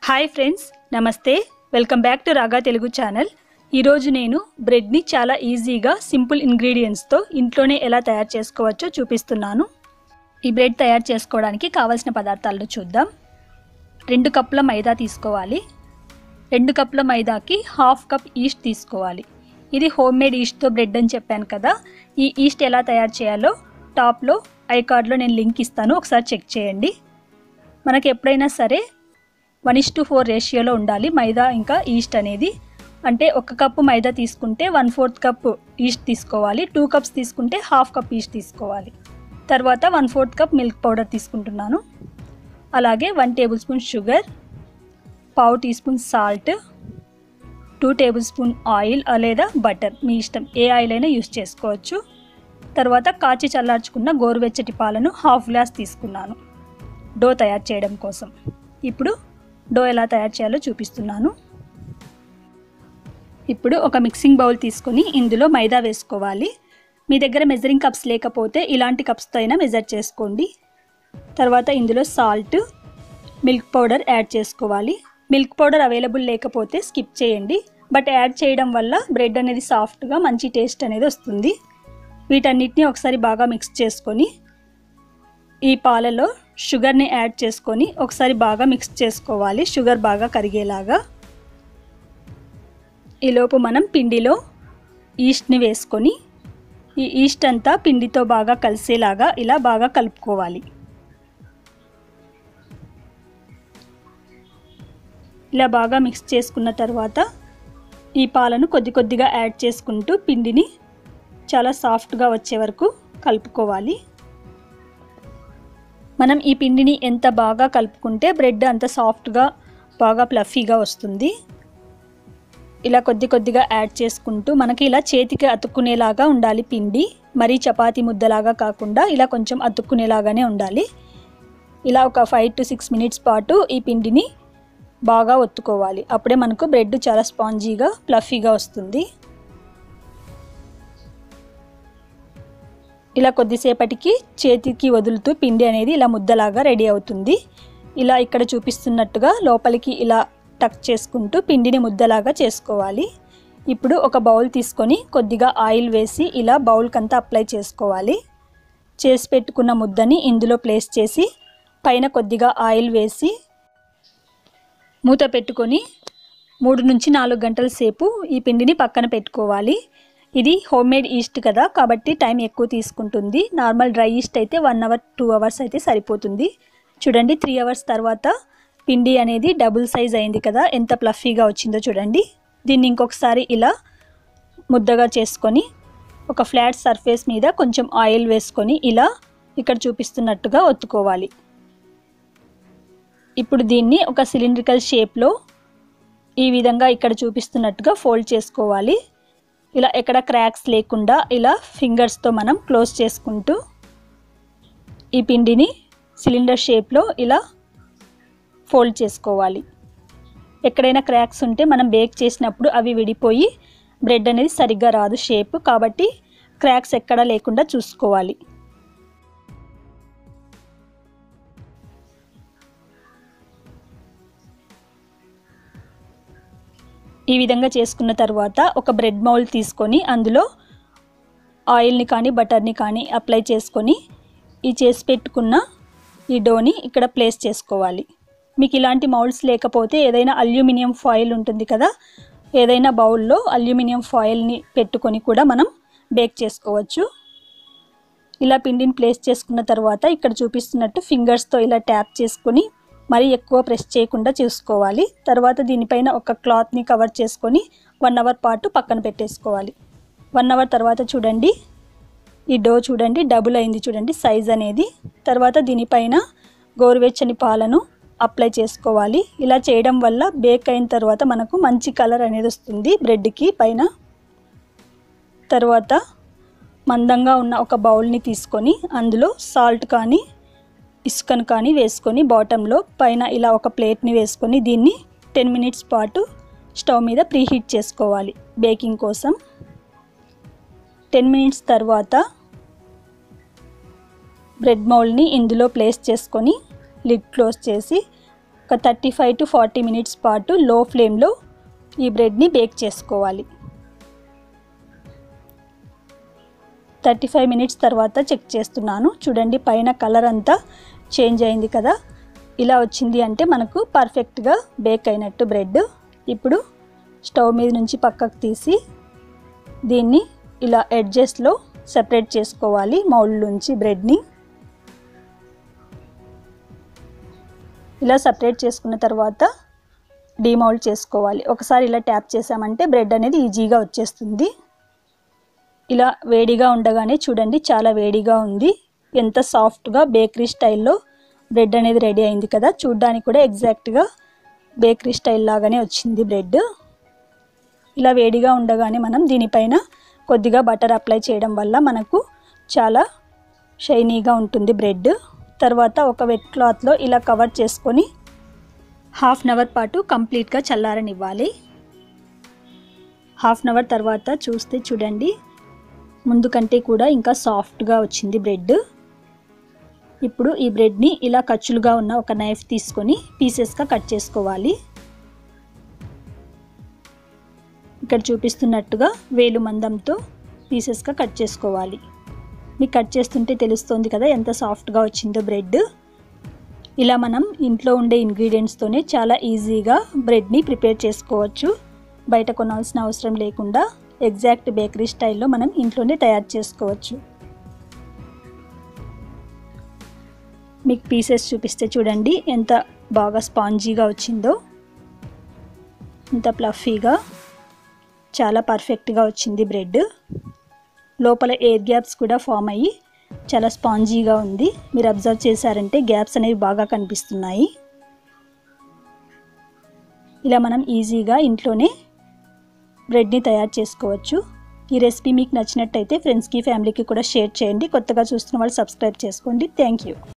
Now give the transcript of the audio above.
hi friends నమస్తే welcome back to Raaga Telugu channel ఈరోజు నేను బ్రెడ్ని చాలా ఈజీగా సింపుల్ ఇంగ్రీడియంట్స్తో ఇంట్లోనే ఎలా తయారు చేసుకోవచ్చో చూపిస్తున్నాను ఈ బ్రెడ్ తయారు చేసుకోవడానికి కావాల్సిన పదార్థాలను చూద్దాం రెండు కప్పుల మైదా తీసుకోవాలి రెండు కప్పుల మైదాకి హాఫ్ కప్ ఈస్ట్ తీసుకోవాలి ఇది హోమ్ మేడ్ ఈస్ట్తో బ్రెడ్ అని చెప్పాను కదా ఈ ఈస్ట్ ఎలా తయారు చేయాలో టాప్లో ఐ కార్డ్లో నేను లింక్ ఇస్తాను ఒకసారి చెక్ చేయండి మనకి ఎప్పుడైనా సరే వన్ ఇస్ టు ఫోర్ రేషియోలో ఉండాలి మైదా ఇంకా ఈస్ట్ అనేది అంటే ఒక కప్పు మైదా తీసుకుంటే వన్ ఫోర్త్ కప్ ఈస్ట్ తీసుకోవాలి టూ కప్స్ తీసుకుంటే హాఫ్ కప్ ఈస్ట్ తీసుకోవాలి తర్వాత one fourth cup milk powder తీసుకుంటున్నాను అలాగే వన్ టేబుల్ స్పూన్ షుగర్ పావు teaspoon salt two tablespoon oil లేదా బటర్ మీ ఇష్టం ఏ ఆయిల్ అయినా యూస్ చేసుకోవచ్చు తర్వాత కాచి చల్లార్చుకున్న గోరువెచ్చటి పాలను హాఫ్ గ్లాస్ తీసుకున్నాను డో తయారు చేయడం కోసం ఇప్పుడు డో ఎలా తయారు చేయాలో చూపిస్తున్నాను ఇప్పుడు ఒక మిక్సింగ్ బౌల్ తీసుకొని ఇందులో మైదా వేసుకోవాలి మీ దగ్గర మెజరింగ్ కప్స్ లేకపోతే ఇలాంటి కప్స్తో అయినా మెజర్ చేసుకోండి తర్వాత ఇందులో సాల్ట్ మిల్క్ పౌడర్ యాడ్ చేసుకోవాలి మిల్క్ పౌడర్ అవైలబుల్ లేకపోతే స్కిప్ చేయండి బట్ యాడ్ చేయడం వల్ల బ్రెడ్ అనేది సాఫ్ట్గా మంచి టేస్ట్ అనేది వస్తుంది వీటన్నిటిని ఒకసారి బాగా మిక్స్ చేసుకొని ఈ పాలలో షుగర్ని యాడ్ చేసుకొని ఒకసారి బాగా మిక్స్ చేసుకోవాలి షుగర్ బాగా కరిగేలాగా ఈలోపు మనం పిండిలో ఈస్ట్ని వేసుకొని ఈ ఈస్ట్ అంతా పిండితో బాగా కలిసేలాగా ఇలా బాగా కలుపుకోవాలి ఇలా బాగా మిక్స్ చేసుకున్న తర్వాత ఈ పాలను కొద్ది కొద్దిగా యాడ్ చేసుకుంటూ పిండిని చాలా సాఫ్ట్గా వచ్చే వరకు కలుపుకోవాలి మనం ఈ పిండిని ఎంత బాగా కలుపుకుంటే బ్రెడ్ అంత సాఫ్ట్గా బాగా ప్లఫీగా వస్తుంది ఇలా కొద్ది కొద్దిగా యాడ్ చేసుకుంటూ మనకి ఇలా చేతికి అతుక్కునేలాగా ఉండాలి పిండి మరీ చపాతీ ముద్దలాగా కాకుండా ఇలా కొంచెం అతుక్కునేలాగానే ఉండాలి ఇలా ఒక ఫైవ్ టు సిక్స్ మినిట్స్ పాటు ఈ పిండిని బాగా ఒత్తుకోవాలి అప్పుడే మనకు బ్రెడ్ చాలా స్పాంజీగా ప్లఫీగా వస్తుంది ఇలా కొద్దిసేపటికి చేతికి వదులుతూ పిండి అనేది ఇలా ముద్దలాగా రెడీ అవుతుంది ఇలా ఇక్కడ చూపిస్తున్నట్టుగా లోపలికి ఇలా టక్ చేసుకుంటూ పిండిని ముద్దలాగా చేసుకోవాలి ఇప్పుడు ఒక బౌల్ తీసుకొని కొద్దిగా ఆయిల్ వేసి ఇలా బౌల్కంతా అప్లై చేసుకోవాలి చేసి పెట్టుకున్న ముద్దని ఇందులో ప్లేస్ చేసి పైన కొద్దిగా ఆయిల్ వేసి మూత పెట్టుకొని మూడు నుంచి నాలుగు గంటల సేపు ఈ పిండిని పక్కన పెట్టుకోవాలి ఇది హోమ్ మేడ్ ఈస్ట్ కదా కాబట్టి టైం ఎక్కువ తీసుకుంటుంది నార్మల్ డ్రై ఈస్ట్ అయితే వన్ అవర్ టూ అవర్స్ అయితే సరిపోతుంది చూడండి త్రీ అవర్స్ తర్వాత పిండి అనేది డబుల్ సైజ్ అయింది కదా ఎంత ప్లఫీగా వచ్చిందో చూడండి దీన్ని ఇంకొకసారి ఇలా ముద్దగా చేసుకొని ఒక ఫ్లాట్ సర్ఫేస్ మీద కొంచెం ఆయిల్ వేసుకొని ఇలా ఇక్కడ చూపిస్తున్నట్టుగా ఒత్తుకోవాలి ఇప్పుడు దీన్ని ఒక సిలిండ్రికల్ షేప్లో ఈ విధంగా ఇక్కడ చూపిస్తున్నట్టుగా ఫోల్డ్ చేసుకోవాలి ఇలా ఎక్కడ క్రాక్స్ లేకుండా ఇలా ఫింగర్స్తో మనం క్లోజ్ చేసుకుంటూ ఈ పిండిని సిలిండర్ షేప్లో ఇలా ఫోల్డ్ చేసుకోవాలి ఎక్కడైనా క్రాక్స్ ఉంటే మనం బేక్ చేసినప్పుడు అవి విడిపోయి బ్రెడ్ అనేది సరిగ్గా రాదు షేప్ కాబట్టి క్రాక్స్ ఎక్కడా లేకుండా చూసుకోవాలి ఈ విధంగా చేసుకున్న తర్వాత ఒక బ్రెడ్ మౌల్డ్ తీసుకొని అందులో ఆయిల్ని కానీ బటర్ని కానీ అప్లై చేసుకొని ఈ చేసి పెట్టుకున్న ఈ డోని ఇక్కడ ప్లేస్ చేసుకోవాలి మీకు ఇలాంటి మౌల్డ్స్ లేకపోతే ఏదైనా అల్యూమినియం ఫాయిల్ ఉంటుంది కదా ఏదైనా బౌల్లో అల్యూమినియం ఫాయిల్ని పెట్టుకొని కూడా మనం బేక్ చేసుకోవచ్చు ఇలా పిండిని ప్లేస్ చేసుకున్న తర్వాత ఇక్కడ చూపిస్తున్నట్టు ఫింగర్స్తో ఇలా ట్యాప్ చేసుకొని మరీ ఎక్కువ ప్రెస్ చేయకుండా చూసుకోవాలి తర్వాత దీనిపైన ఒక క్లాత్ని కవర్ చేసుకొని వన్ అవర్ పాటు పక్కన పెట్టేసుకోవాలి వన్ అవర్ తర్వాత చూడండి ఈ డో చూడండి డబుల్ అయింది చూడండి సైజ్ అనేది తర్వాత దీనిపైన గోరువెచ్చని పాలను అప్లై చేసుకోవాలి ఇలా చేయడం వల్ల బేక్ అయిన తర్వాత మనకు మంచి కలర్ అనేది వస్తుంది బ్రెడ్కి పైన తర్వాత మందంగా ఉన్న ఒక బౌల్ని తీసుకొని అందులో సాల్ట్ కానీ ఇసుకను కానీ వేసుకొని బాటంలో పైన ఇలా ఒక ప్లేట్ని వేసుకొని దీన్ని టెన్ మినిట్స్ పాటు స్టవ్ మీద ప్రీహీట్ చేసుకోవాలి బేకింగ్ కోసం టెన్ మినిట్స్ తర్వాత బ్రెడ్ మౌల్డ్ని ఇందులో ప్లేస్ చేసుకొని లిడ్ క్లోజ్ చేసి ఒక thirty five to forty minutes పాటు లో ఫ్లేమ్లో ఈ బ్రెడ్ని బేక్ చేసుకోవాలి థర్టీ ఫైవ్ మినిట్స్ తర్వాత చెక్ చేస్తున్నాను చూడండి పైన కలర్ అంతా చేంజ్ అయింది కదా ఇలా వచ్చింది అంటే మనకు పర్ఫెక్ట్గా బేక్ అయినట్టు బ్రెడ్ ఇప్పుడు స్టవ్ మీద నుంచి పక్కకు తీసి దీన్ని ఇలా ఎడ్జెస్లో సెపరేట్ చేసుకోవాలి మౌల్డ్ నుంచి బ్రెడ్ని ఇలా సపరేట్ చేసుకున్న తర్వాత డీమౌల్డ్ చేసుకోవాలి ఒకసారి ఇలా ట్యాప్ చేసామంటే బ్రెడ్ అనేది ఈజీగా వచ్చేస్తుంది ఇలా వేడిగా ఉండగానే చూడండి చాలా వేడిగా ఉంది ఎంత సాఫ్ట్గా బేకరీ స్టైల్లో బ్రెడ్ అనేది రెడీ అయింది కదా చూడ్డానికి కూడా ఎగ్జాక్ట్గా బేకరీ స్టైల్ లాగానే వచ్చింది బ్రెడ్ ఇలా వేడిగా ఉండగానే మనం దీనిపైన కొద్దిగా బటర్ అప్లై చేయడం వల్ల మనకు చాలా షైనీగా ఉంటుంది బ్రెడ్ తర్వాత ఒక వెట్ క్లాత్లో ఇలా కవర్ చేసుకొని హాఫ్ అన్ అవర్ పాటు కంప్లీట్గా చల్లారనివ్వాలి హాఫ్ అన్ అవర్ తర్వాత చూస్తే చూడండి ముందు కంటే కూడా ఇంకా సాఫ్ట్గా వచ్చింది బ్రెడ్ ఇప్పుడు ఈ బ్రెడ్ని ఇలా ఖర్చులుగా ఉన్న ఒక నైఫ్ తీసుకొని పీసెస్గా కట్ చేసుకోవాలి ఇక్కడ చూపిస్తున్నట్టుగా వేలు మందంతో పీసెస్గా కట్ చేసుకోవాలి మీకు కట్ చేస్తుంటే తెలుస్తుంది కదా ఎంత సాఫ్ట్గా వచ్చిందో బ్రెడ్ ఇలా మనం ఇంట్లో ఉండే ఇంగ్రీడియంట్స్తోనే చాలా ఈజీగా బ్రెడ్ని ప్రిపేర్ చేసుకోవచ్చు బయట కొనాల్సిన అవసరం లేకుండా ఎగ్జాక్ట్ బేకరీ స్టైల్లో మనం ఇంట్లోనే తయారు చేసుకోవచ్చు మీకు పీసెస్ చూపిస్తే చూడండి ఎంత బాగా స్పాంజీగా వచ్చిందో ఎంత ప్లఫీగా చాలా పర్ఫెక్ట్గా వచ్చింది బ్రెడ్ లోపల ఎయిర్ గ్యాప్స్ కూడా ఫామ్ అయ్యి చాలా స్పాంజీగా ఉంది మీరు అబ్జర్వ్ చేశారంటే గ్యాప్స్ అనేవి బాగా కనిపిస్తున్నాయి ఇలా మనం ఈజీగా ఇంట్లోనే బ్రెడ్ని తయారు చేసుకోవచ్చు ఈ రెసిపీ మీకు నచ్చినట్టయితే ఫ్రెండ్స్కి ఫ్యామిలీకి కూడా షేర్ చేయండి కొత్తగా చూస్తున్న వాళ్ళు సబ్స్క్రైబ్ చేసుకోండి థ్యాంక్ యూ